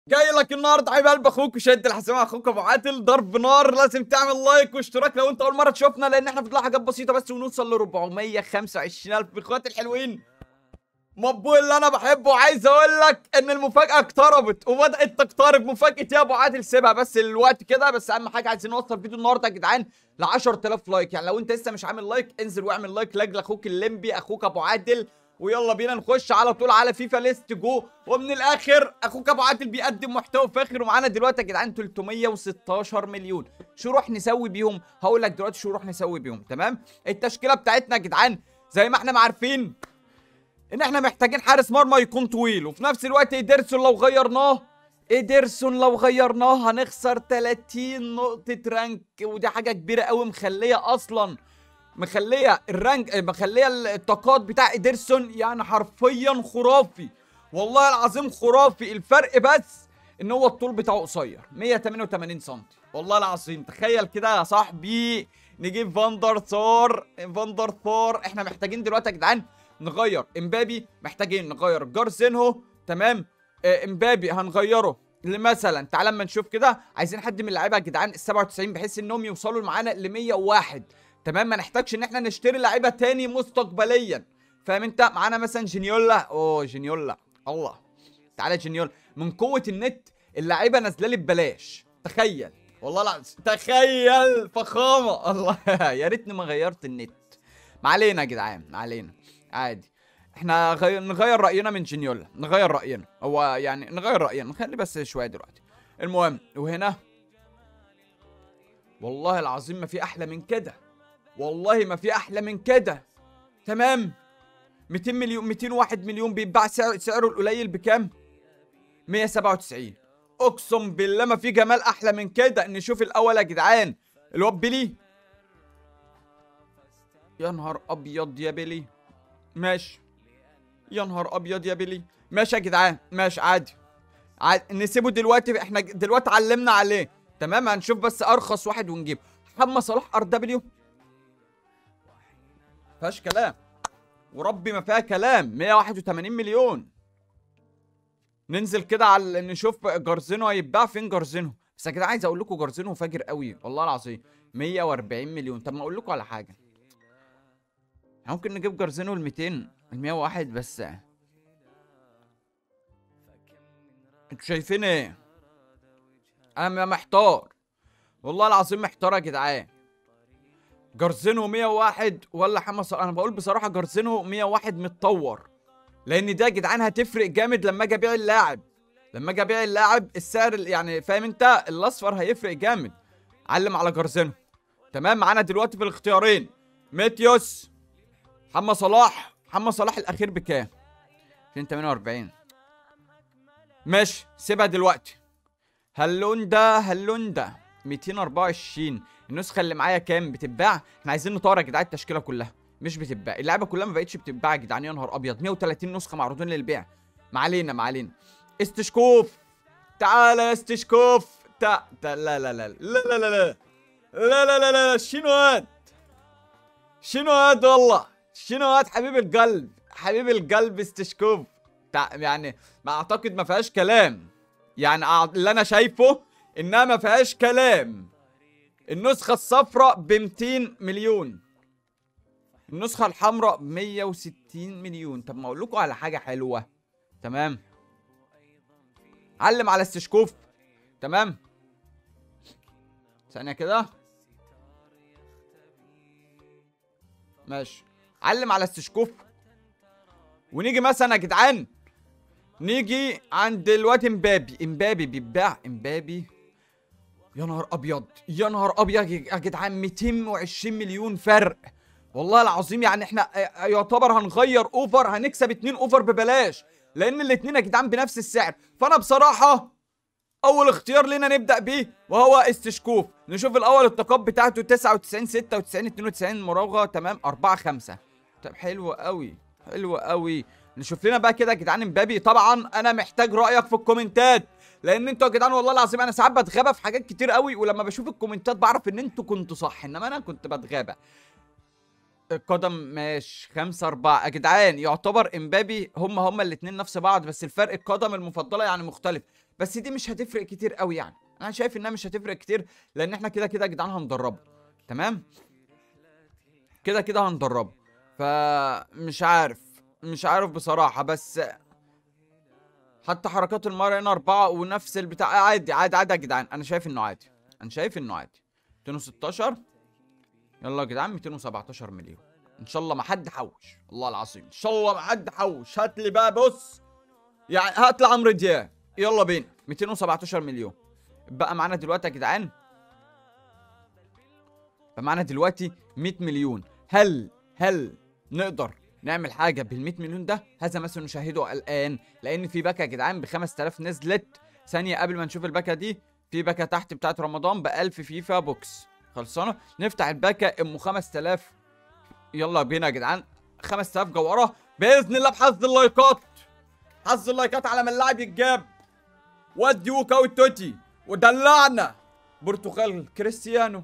جاي لك النهارده حبيب قلب اخوك وشد الحسام اخوك ابو عادل ضرب نار لازم تعمل لايك واشتراك لو انت اول مره تشوفنا لان احنا فضلنا حاجات بسيطه بس ونوصل ل 425000 اخواتي الحلوين مبو اللي انا بحبه عايز اقول لك ان المفاجاه اقتربت وبدات تقترب مفاجاه يا ابو عادل سيبها بس الوقت كده بس اهم حاجه عايزين نوصل فيديو النهارده يا جدعان ل 10000 لايك يعني لو انت لسه مش عامل لايك انزل واعمل لايك لاجل اخوك الليمبي اخوك ابو عادل ويلا بينا نخش على طول على فيفا ليست جو ومن الاخر اخوك ابو عادل بيقدم محتوى فاخر ومعانا دلوقتي يا جدعان 316 مليون شو نروح نسوي بيهم هقول لك دلوقتي شو نروح نسوي بيهم تمام التشكيله بتاعتنا يا جدعان زي ما احنا ما عارفين ان احنا محتاجين حارس مرمى يكون طويل وفي نفس الوقت ايدرسون لو غيرناه ايدرسون لو غيرناه هنخسر 30 نقطة رانك ودي حاجة كبيرة قوي مخلية اصلا مخلية الرانك مخلية الطاقات بتاع ايدرسون يعني حرفيا خرافي والله العظيم خرافي الفرق بس ان هو الطول بتاعه قصير 188 سم والله العظيم تخيل كده يا صاحبي نجيب فاندر ثور فاندر ثور احنا محتاجين دلوقتي يا جدعان نغير امبابي محتاجين نغير جارسينهو تمام آه، امبابي هنغيره مثلا تعال اما نشوف كده عايزين حد من اللعيبه يا جدعان ال 97 بحيث انهم يوصلوا معانا ل 101 تمام ما نحتاجش ان احنا نشتري لعيبه تاني مستقبليا فاهم انت معانا مثلا جينيولا اوه جينيولا الله تعالى جينيولا من قوه النت اللعيبه نازله لي ببلاش تخيل والله لا تخيل فخامه الله يا ريتني ما غيرت النت ما علينا يا جدعان ما علينا عادي احنا غير نغير راينا من جينيولا نغير راينا هو يعني نغير راينا نخلي بس شويه دلوقتي المهم وهنا والله العظيم ما في احلى من كده والله ما في احلى من كده تمام 200 مليون 201 مليون بيتباع سعر سعره القليل بكام 197 اقسم بالله ما في جمال احلى من كده نشوف الاول يا جدعان الواد بيلي يا نهار ابيض يا بيلي ماشي يا نهار ابيض يا بيلي ماشي يا جدعان ماشي عادي عادي نسيبه دلوقتي احنا دلوقتي علمنا عليه تمام هنشوف بس ارخص واحد ونجيب محمد صلاح ار دبليو فيهاش كلام وربي ما فيها كلام 181 مليون ننزل كده على نشوف جارزينو هيتباع فين جارزينو بس يا جدعان عايز اقول لكم جارزينو فاجر قوي والله العظيم 140 مليون طب ما اقول لكم على حاجه إحنا ممكن نجيب جارزينو ال 200 ال 101 بس انتوا شايفين ايه انا محتار والله العظيم محتار يا جدعان جارزينو 101 ولا حمى صلاح انا بقول بصراحه جارزينو 101 متطور لان ده يا جدعان هتفرق جامد لما اجي ابيع اللاعب لما اجي ابيع اللاعب السعر ال- يعني فاهم انت الاصفر هيفرق جامد علم على جارزينو تمام معانا دلوقتي في الاختيارين ميتيوس محمد صلاح محمد صلاح الاخير بكام 248 ماشي سيبها دلوقتي هلوندا هلوندا 224 النسخه اللي معايا كام بتتباع احنا عايزين نطور يا جدعان التشكيله كلها مش بتتباع اللعبه كلها ما بقتش بتتباع يا جدعان يا نهار ابيض 130 نسخه معروضين للبيع ما علينا ما علينا استشكوف تعالى يا استشكوف تا... تا... لا لا لا لا لا لا لا لا لا لا لا شنو هاد شنو هاد والله شنو هاد حبيب القلب حبيب القلب استشكوف تع... يعني ما اعتقد ما فيهاش كلام يعني أع- اللي انا شايفه انها ما فيهاش كلام النسخة الصفراء ب 200 مليون النسخة الحمراء ب 160 مليون طب ما اقول لكم على حاجة حلوة تمام علم على استشكوف تمام ثانية كده ماشي علم على استشكوف ونيجي مثلا يا جدعان نيجي عند الواد امبابي امبابي بيتباع امبابي يا نهار ابيض يا نهار ابيض يا جدعان 220 مليون فرق والله العظيم يعني احنا اه، يعتبر هنغير اوفر هنكسب اتنين اوفر ببلاش لان الاتنين يا جدعان بنفس السعر فانا بصراحه اول اختيار لينا نبدا بيه وهو استشكوف نشوف الاول الطاقات بتاعته 99 96 92 مراوغه تمام 4 5 طب حلو قوي حلو قوي نشوف لنا بقى كده يا جدعان امبابي طبعا انا محتاج رايك في الكومنتات لان انتوا يا جدعان والله العظيم انا ساعات بتغابى في حاجات كتير قوي ولما بشوف الكومنتات بعرف ان انتوا كنتوا صح انما انا كنت بتغابى القدم ماشي خمسة أربعة يا جدعان يعتبر امبابي هم هم الاتنين نفس بعض بس الفرق القدم المفضلة يعني مختلف بس دي مش هتفرق كتير قوي يعني انا شايف انها مش هتفرق كتير لان احنا كده كده يا جدعان هندربه تمام كده كده هندربه فمش عارف مش عارف بصراحة بس حتى حركات المرة هنا أربعة ونفس البتاع عادي عادي عادي يا جدعان أنا شايف إنه عادي أنا شايف إنه عادي 216 يلا يا جدعان 217 مليون إن شاء الله ما حد حوش والله العظيم إن شاء الله ما حد حوش هات لي بقى بص يعني هات لي عمرو دياب يلا بينا 217 مليون بقى معانا دلوقتي يا جدعان بقى معانا دلوقتي 100 مليون هل هل نقدر نعمل حاجه بال 100 مليون ده هذا ما سنشاهده الان لان في باكه يا جدعان ب 5000 نزلت ثانيه قبل ما نشوف الباكه دي في باكه تحت بتاعت رمضان ب 1000 فيفا بوكس خلصانه نفتح الباكه ام 5000 يلا بينا يا جدعان 5000 جوهره باذن الله بحظ اللايكات حظ اللايكات على ما اللاعب يتجاب ودي وكا والتوتي ودلعنا برتغال كريستيانو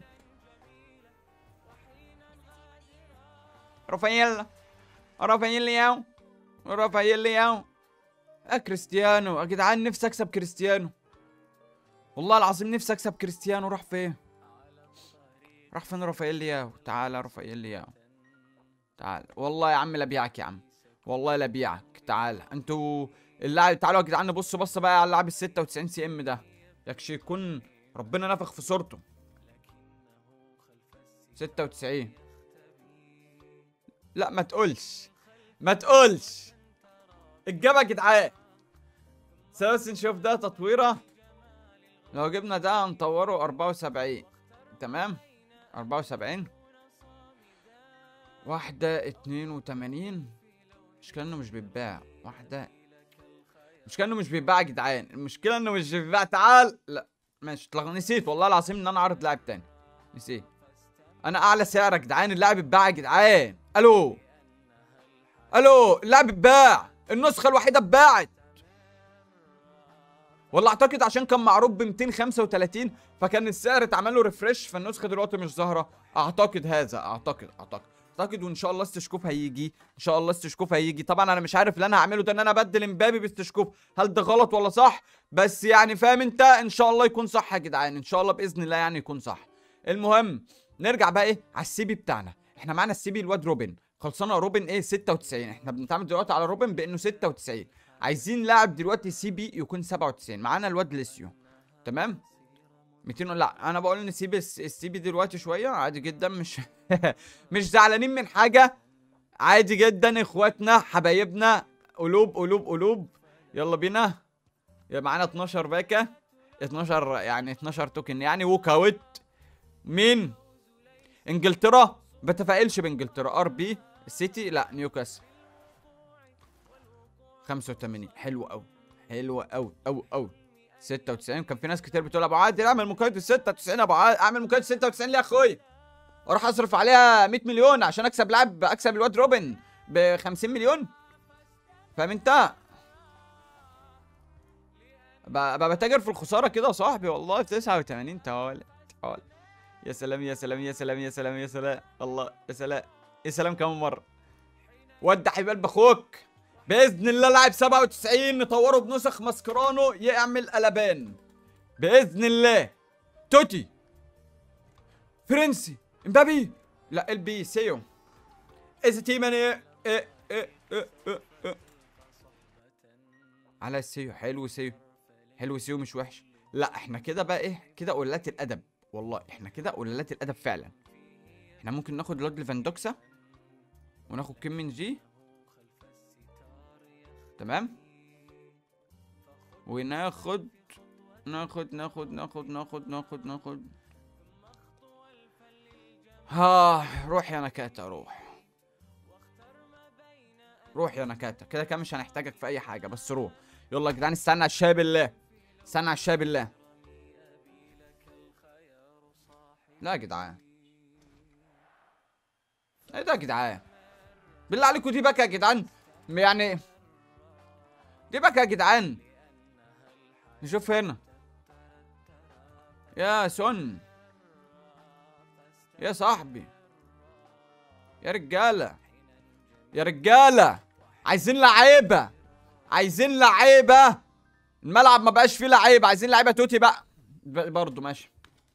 رافائيل رافائيل لياو رافائيل لياو اه كريستيانو يا جدعان نفسي اكسب كريستيانو والله العظيم نفسي اكسب كريستيانو راح فين راح فين رافائيل لياو تعالى رافائيل لياو تعال والله يا عم لا بيعك يا عم والله لا بيعك تعال انتوا اللاعب تعالوا يا جدعان نبص بص بقى على اللاعب ال 96 سي ام ده يكشي يكون ربنا نفخ في صورته 96 لا ما تقولش ما تقولش الجبهة يا جدعان بس نشوف ده تطويره لو جبنا ده هنطوره 74 تمام 74 واحدة اتنين وتمانين مش كأنه مش بيتباع واحدة مش كأنه مش بيتباع يا جدعان المشكلة انه مش بيتباع تعال لا ماشي اتلغ- نسيت والله العظيم ان انا عارض لاعب تاني نسيت انا اعلى سعر يا جدعان اللاعب اتباع يا جدعان الو الو اللاعب اتباع النسخة الوحيدة اتباعت والله اعتقد عشان كان معروض ب 235 فكان السعر اتعمل له ريفرش فالنسخه دلوقتي مش ظاهره اعتقد هذا اعتقد اعتقد اعتقد وان شاء الله استشكوف هيجي ان شاء الله استشكوف هيجي طبعا انا مش عارف اللي انا هعمله ده ان انا ابدل امبابي باستشكوف هل ده غلط ولا صح بس يعني فاهم انت ان شاء الله يكون صح يا جدعان ان شاء الله باذن الله يعني يكون صح المهم نرجع بقى ايه على السي بي بتاعنا احنا معانا السي بي الواد روبن خلصنا روبن ايه 96 احنا بنتعامل دلوقتي على روبن بانه 96 عايزين لاعب دلوقتي سي بي يكون 97 معانا الواد ليسيو تمام 200 لا انا بقول ان سي بي السي بي دلوقتي شويه عادي جدا مش مش زعلانين من حاجه عادي جدا اخواتنا حبايبنا قلوب قلوب قلوب يلا بينا يبقى معانا 12 باكه 12 يعني 12 توكن يعني ووك اوت مين انجلترا بتفائلش بانجلترا ار بي السيتي لا نيوكاسل 85 حلو قوي حلو قوي قوي قوي 96 كان في ناس كتير بتقول ابو عادل اعمل مكايد 96 ابو عادل اعمل مكايد 96 ليه يا اخويا اروح اصرف عليها 100 مليون عشان اكسب لاعب اكسب الواد روبن ب 50 مليون فاهم انت ب- ب- بتاجر في الخساره كده يا صاحبي والله 89 تعال تعال يا سلام يا سلام يا سلام يا سلام يا سلام الله يا سلام يا سلام كمان مره ودع حبيب قلب اخوك باذن الله لاعب 97 نطوره بنسخ ماسكرانو يعمل قلبان باذن الله توتي فرنسي امبابي لا البي سيو از تيمان ايه ايه ايه ايه ايه ايه على السيو حلو سيو حلو سيو مش وحش لا احنا كده بقى ايه كده قلات الادب والله احنا كده قلات الادب فعلا احنا ممكن ناخد لود لفاندوكسا وناخد كيم من جي تمام وناخد ناخد ناخد ناخد ناخد ناخد ناخد ها روح يا نكاتا روح روح يا نكاتا كده كده مش هنحتاجك في اي حاجه بس روح يلا يا جدعان استنى على الشاي بالله استنى على الشاي بالله لا يا جدعان ايه ده يا جدعان بالله عليكم دي باكا يا جدعان يعني دي باكا يا جدعان نشوف هنا يا سن يا صاحبي يا رجاله يا رجاله عايزين لعيبه عايزين لعيبه الملعب ما بقاش فيه لعيب عايزين لعيبه توتي بقى ب- برضه ماشي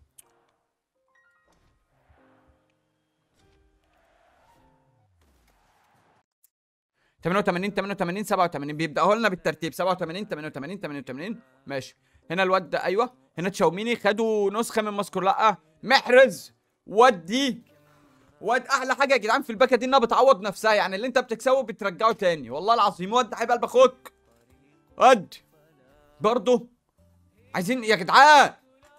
تمانية وتمانين تمانية وتمانين سبعة وتمانين بيبدأوا لنا بالترتيب سبعة وتمانين تمانية وتمانين تمانية وتمانين ماشي هنا الواد ده أيوه هنا تشاوميني خدوا نسخة من ماسكور لأ محرز ودي واد احلى حاجه يا جدعان في الباكه دي انها بتعوض نفسها يعني اللي انت بتكسبه بترجعه تاني والله العظيم ود حبيب قلب اخوك ود برضه عايزين يا جدعان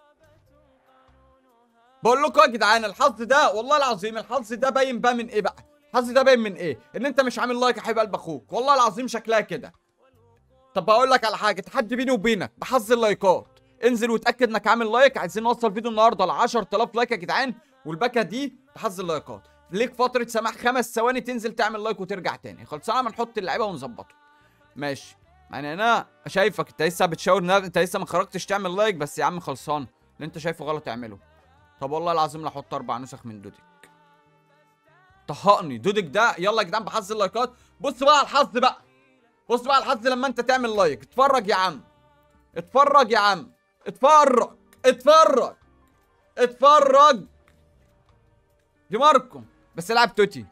بقول لكم يا جدعان الحظ ده والله العظيم الحظ ده باين بقى من ايه بقى الحظ ده باين من ايه ان انت مش عامل لايك يا حبيب قلب اخوك والله العظيم شكلها كده طب بقول لك على حاجه تحدي بيني وبينك بحظ اللايكات انزل وتاكد انك عامل لايك عايزين نوصل فيديو النهارده ل 10000 لايك يا جدعان والباكه دي بحظ اللايكات ليك فتره سماح خمس ثواني تنزل تعمل لايك وترجع تاني خلصانه ما نحط اللعيبه ونظبطه ماشي يعني انا شايفك انت لسه بتشاور نا- انت لسه ما خرجتش تعمل لايك بس يا عم خلصان اللي انت شايفه غلط اعمله طب والله العظيم لا احط اربع نسخ من دودك طهقني دودك ده يلا يا جدعان بحظ اللايكات بص بقى على الحظ بقى بص بقى على الحظ لما انت تعمل لايك اتفرج يا عم اتفرج يا عم اتفرج اتفرج اتفرج دي ماركو بس لعب توتي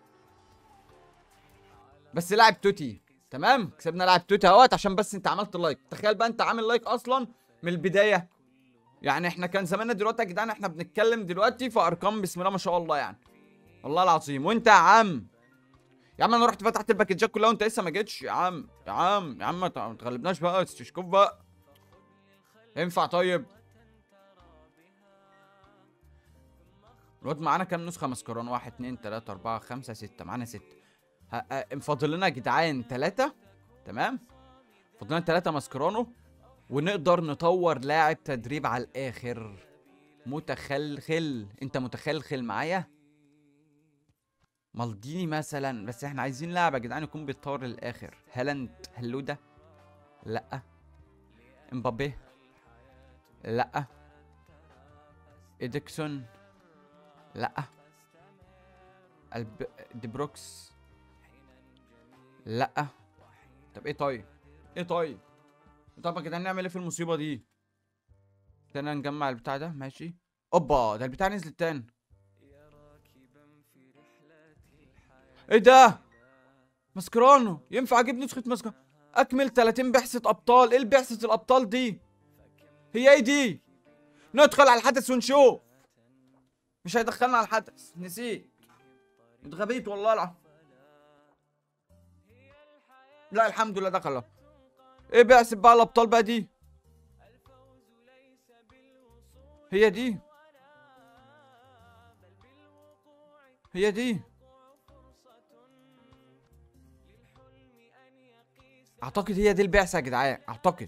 بس لاعب توتي تمام كسبنا لاعب توتي اهوت عشان بس انت عملت لايك تخيل بقى انت عامل لايك اصلا من البدايه يعني احنا كان زماننا دلوقتي يا جدعان احنا بنتكلم دلوقتي في ارقام بسم الله ما شاء الله يعني والله العظيم وانت يا عم يا عم انا رحت فتحت الباكجات كلها وانت لسه ما جيتش يا عم يا عم يا عم ما ت- ما تغلبناش بقى استشكوف بقى ينفع طيب الواد معانا كام نسخة مسكران واحد اتنين تلاتة أربعة خمسة ستة معانا ستة ه- ه- فاضل لنا يا جدعان تلاتة تمام فاضل لنا تلاتة مسكرانو ونقدر نطور لاعب تدريب على الآخر متخلخل انت متخلخل معايا مالديني مثلا بس احنا عايزين لاعب يا جدعان يكون بيتطور للآخر هالاند هلودة لأ امبابي لأ إديكسون لأ الب... دي بروكس لأ طب ايه طيب ايه طيب طب يا جدعان نعمل ايه في المصيبة دي استنى نجمع البتاع ده ماشي اوبا ده البتاع نزل تاني ايه ده مسكرانو ينفع اجيب نسخة مسكرانو اكمل 30 بعثة ابطال ايه بعثة الابطال دي هي ايه دي ندخل على الحدث ونشوف مش هيدخلنا على الحدث نسيت اتغبيت والله العظيم لا الحمد لله دخل أهو. ايه بعثة بقى الابطال بقى دي هي دي هي دي اعتقد هي دي البعثة يا جدعان اعتقد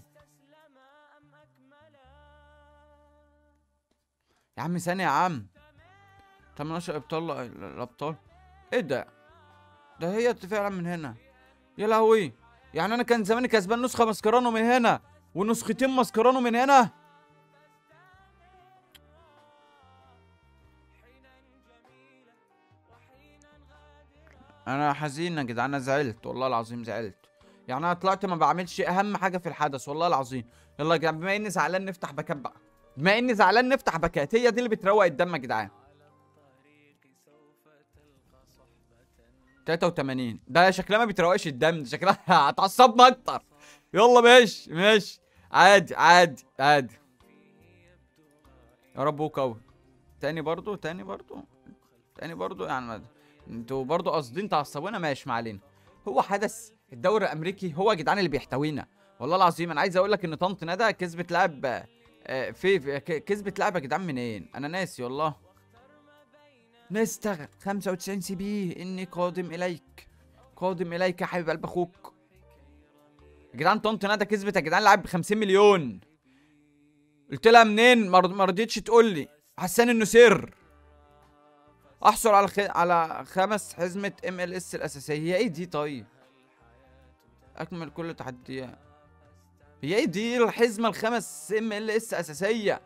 يا عم ثانية يا عم 18 ابطال الابطال ايه ده ده هي فعلا من هنا يا لهوي يعني انا كان زماني كسبان نسخة ماسكرانو من هنا ونسختين ماسكرانو من هنا انا حزين يا جدعان انا زعلت والله العظيم زعلت يعني انا طلعت ما بعملش اهم حاجه في الحدث والله العظيم يلا يا جدعان بما اني زعلان نفتح باكات بقى بما اني زعلان نفتح باكات هي دي اللي بتروق الدم يا جدعان 83 ده شكلها ما بتروقش الدم ده شكلها هتعصبنا اكتر يلا ماشي ماشي عادي عادي عادي يا رب وقوي تاني برضو تاني برضو تاني برضو يعني ما- انتوا برضو قاصدين تعصبونا ماشي ما علينا هو حدث الدوري الامريكي هو يا جدعان اللي بيحتوينا والله العظيم انا عايز اقول لك ان طنط ندى كسبت لاعب آه، في في- ك- كسبت لاعب يا جدعان منين انا ناسي والله مستر 95 سي بي اني قادم اليك قادم اليك يا حبيب قلب اخوك يا جدعان طنط ندى كسبت يا جدعان لاعب ب 50 مليون قلت لها منين ما رض- ما رضيتش تقول لي حسان انه سر احصل على خ... على خمس حزمه ام ال اس الاساسيه هي ايه دي طيب اكمل كل تحديات هي ايه دي الحزمه الخمس ام ال اس اساسيه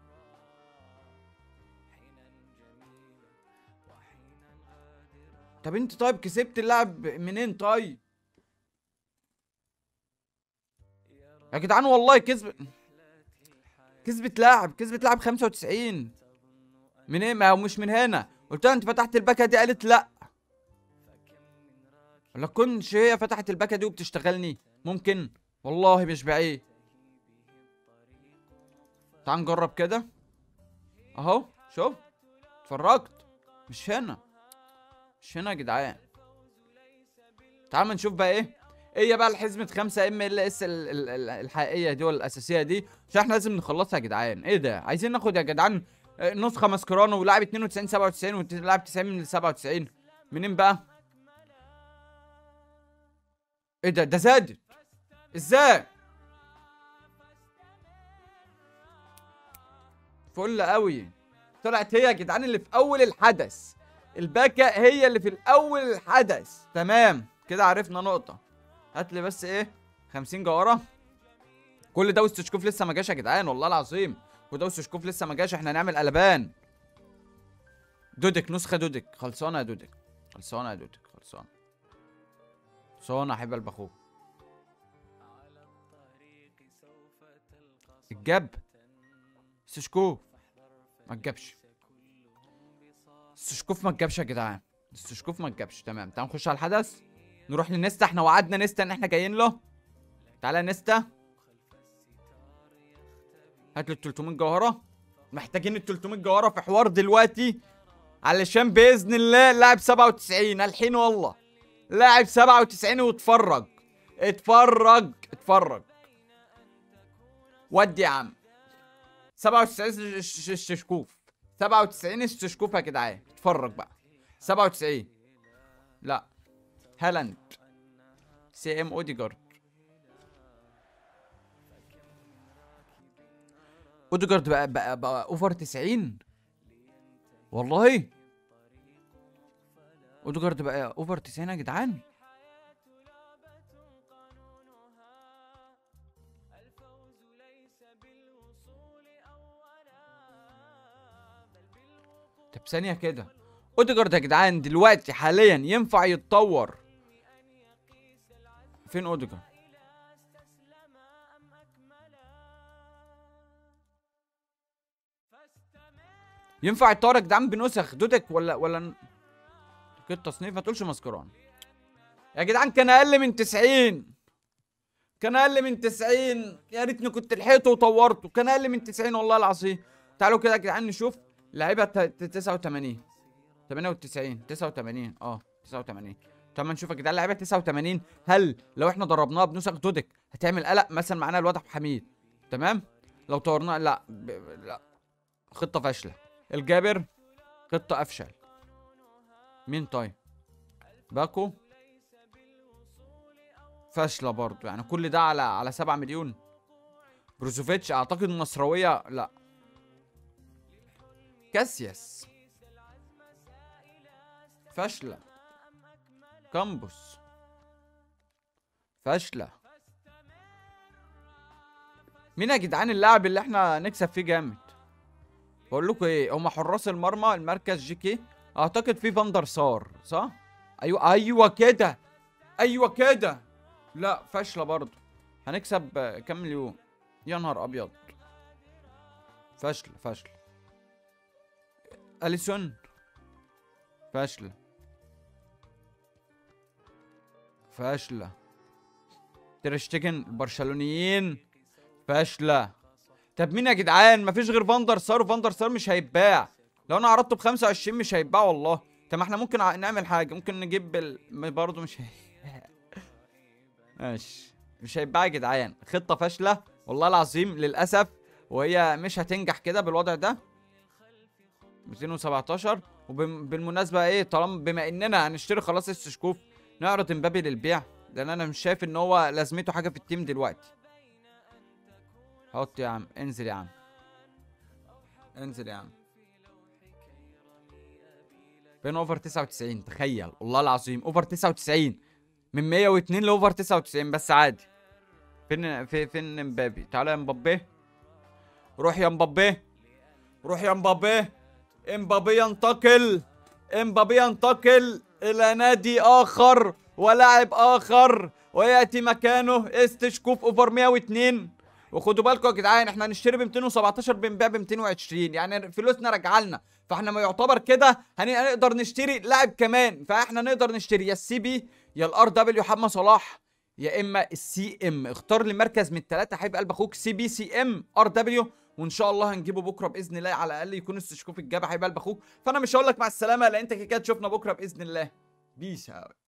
طب انت طيب كسبت اللاعب منين طيب يا جدعان والله كسب كسبت لاعب كسبت لاعب 95 من ايه ما هو مش من هنا قلت لها انت فتحت الباكه دي قالت لا ولا كنتش هي فتحت الباكه دي وبتشتغلني ممكن والله مش بعيد تعال نجرب كده اهو شوف اتفرجت مش هنا مش هنا يا جدعان تعال ما نشوف بقى ايه ايه بقى الحزمة خمسة ام ال اس ال- ال- ال- الحقيقية دي ولا الأساسية دي عشان احنا لازم نخلصها يا جدعان ايه ده عايزين ناخد يا جدعان آه، نسخة ماسكرانو ولاعب 92 97 ولاعب 90 من 97 منين بقى؟ ايه ده ده زادت ازاي؟ فل قوي طلعت هي يا جدعان اللي في اول الحدث الباكة هي اللي في الاول الحدث تمام كده عرفنا نقطة هات لي بس ايه 50 جوارة كل ده واستشكوف لسه ما جاش يا جدعان والله العظيم وده واستشكوف لسه ما جاش احنا هنعمل قلبان دودك نسخة دودك خلصانة يا دودك خلصانة يا دودك خلصانة خلصانة يا حبيب قلب اخوك الجاب استشكوف ما تجابش استشكوف ما تجابش يا جدعان استشكوف ما تجابش تمام تعال نخش على الحدث نروح لنستا احنا وعدنا نستا ان احنا جايين له تعالى يا نستا هات لي ال 300 جوهره محتاجين ال 300 جوهره في حوار دلوقتي علشان باذن الله لاعب 97 الحين والله لاعب 97 واتفرج اتفرج اتفرج ودي يا عم 97 استشكوف 97 استشكوف يا جدعان اتفرج بقى 97 لا هالاند سي ام اوديجارد اوديجارد بقى بقى, بقى اوفر 90 والله اوديجارد بقى اوفر 90 يا جدعان طب ثانية كده اوديجارد يا جدعان دلوقتي حاليا ينفع يتطور فين اوديجارد ينفع يتطور يا جدعان بنسخ دودك ولا ولا ن- كده تصنيف ما تقولش مسكران يا جدعان كان اقل من 90 كان اقل من 90 يا ريتني كنت لحقته وطورته كان اقل من 90 والله العظيم تعالوا كده يا جدعان نشوف لعيبه ت- ت- 89 98 89 اه 89 طب ما نشوف يا جدعان لعيبه 89 هل لو احنا ضربناها بنسخ دودك هتعمل قلق مثلا معانا الواد عبد الحميد تمام لو طورناها لا ب... لا خطه فاشله الجابر خطه افشل مين طيب باكو فاشله برضو يعني كل ده على على 7 مليون بروزوفيتش اعتقد النصراويه لا كاسياس فاشله كامبوس فاشله مين يا جدعان اللاعب اللي احنا نكسب فيه جامد بقول لكم ايه هما حراس المرمى المركز جي كي اعتقد في فاندر سار صح ايوه ايوه كده ايوه كده لا فاشله برضه هنكسب آه، كام مليون يا نهار ابيض فاشله فاشله اليسون فاشله فاشله ترشتجن البرشلونيين فاشله طب مين يا جدعان مفيش غير فاندر سار وفاندر سار مش هيتباع لو انا عرضته ب 25 مش هيتباع والله طب ما احنا ممكن ع- نعمل حاجه ممكن نجيب ال... م- برضه مش هي... ماشي مش هيتباع يا جدعان خطه فاشله والله العظيم للاسف وهي مش هتنجح كده بالوضع ده 217 وبالمناسبه ايه طالما بما اننا هنشتري خلاص استشكوف نعرض امبابي للبيع لان انا مش شايف ان هو لازمته حاجه في التيم دلوقتي حط يا عم انزل يا عم انزل يا عم بين اوفر 99 تخيل والله العظيم اوفر 99 من 102 لاوفر 99 بس عادي فين في فين مبابي تعالى يا مبابي روح يا مبابي روح يا مبابي امبابي ينتقل امبابي ينتقل الى نادي اخر ولاعب اخر وياتي مكانه استشكوف اوفر 102 وخدوا بالكم يا جدعان احنا هنشتري ب 217 بنبيع ب 220 يعني فلوسنا راجعه لنا فاحنا ما يعتبر كده هنقدر نشتري لاعب كمان فاحنا نقدر نشتري يا السي بي يا الار دبليو محمد صلاح يا اما السي ام اختار لي مركز من الثلاثه حبيب قلب اخوك سي بي سي ام ار دبليو وان شاء الله هنجيبه بكره باذن الله على الاقل يكون استشكوف الجبهه حبيب قلب اخوك فانا مش هقول لك مع السلامه لان انت كده كده تشوفنا بكره باذن الله بيس اوت